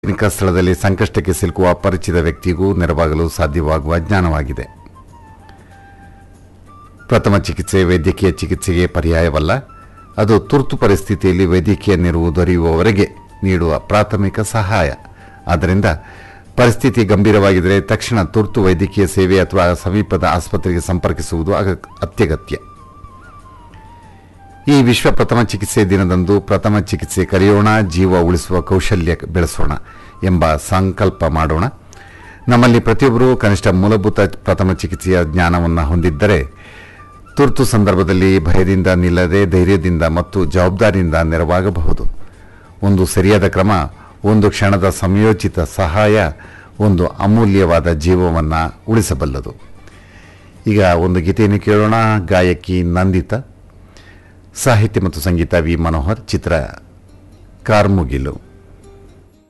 ಸಾರ್ವಜನಿಕ ಸ್ಥಳದಲ್ಲಿ ಸಂಕಷ್ಟಕ್ಕೆ ಸಿಲುಕುವ ಅಪರಿಚಿತ ವ್ಯಕ್ತಿಗೂ ನೆರವಾಗಲು ಸಾಧ್ಯವಾಗುವ ಜ್ಞಾನವಾಗಿದೆ ಪ್ರಥಮ ಚಿಕಿತ್ಸೆ ವೈದ್ಯಕೀಯ ಚಿಕಿತ್ಸೆಗೆ ಪರ್ಯಾಯವಲ್ಲ ಅದು ತುರ್ತು ಪರಿಸ್ಥಿತಿಯಲ್ಲಿ ವೈದ್ಯಕೀಯ ನೆರವು ದೊರೆಯುವವರೆಗೆ ನೀಡುವ ಪ್ರಾಥಮಿಕ ಸಹಾಯ ಆದ್ದರಿಂದ ಪರಿಸ್ಥಿತಿ ಗಂಭೀರವಾಗಿದ್ದರೆ ತಕ್ಷಣ ತುರ್ತು ವೈದ್ಯಕೀಯ ಸೇವೆ ಅಥವಾ ಸಮೀಪದ ಆಸ್ಪತ್ರೆಗೆ ಸಂಪರ್ಕಿಸುವುದು ಅಗ- ಅತ್ಯಗತ್ಯ ಈ ವಿಶ್ವ ಪ್ರಥಮ ಚಿಕಿತ್ಸೆ ದಿನದಂದು ಪ್ರಥಮ ಚಿಕಿತ್ಸೆ ಕರೆಯೋಣ ಜೀವ ಉಳಿಸುವ ಕೌಶಲ್ಯ ಬೆಳೆಸೋಣ ಎಂಬ ಸಂಕಲ್ಪ ಮಾಡೋಣ ನಮ್ಮಲ್ಲಿ ಪ್ರತಿಯೊಬ್ಬರೂ ಕನಿಷ್ಠ ಮೂಲಭೂತ ಪ್ರಥಮ ಚಿಕಿತ್ಸೆಯ ಜ್ಞಾನವನ್ನು ಹೊಂದಿದ್ದರೆ ತುರ್ತು ಸಂದರ್ಭದಲ್ಲಿ ಭಯದಿಂದ ನಿಲ್ಲದೆ ಧೈರ್ಯದಿಂದ ಮತ್ತು ಜವಾಬ್ದಾರಿಯಿಂದ ನೆರವಾಗಬಹುದು ಒಂದು ಸರಿಯಾದ ಕ್ರಮ ಒಂದು ಕ್ಷಣದ ಸಂಯೋಚಿತ ಸಹಾಯ ಒಂದು ಅಮೂಲ್ಯವಾದ ಜೀವವನ್ನು ಉಳಿಸಬಲ್ಲದು ಈಗ ಒಂದು ಗೀತೆಯನ್ನು ಕೇಳೋಣ ಗಾಯಕಿ ನಂದಿತಾ ಸಾಹಿತ್ಯ ಮತ್ತು ಸಂಗೀತ ವಿ ಮನೋಹರ್ ಚಿತ್ರ ಕಾರ್ಮುಗಿಲು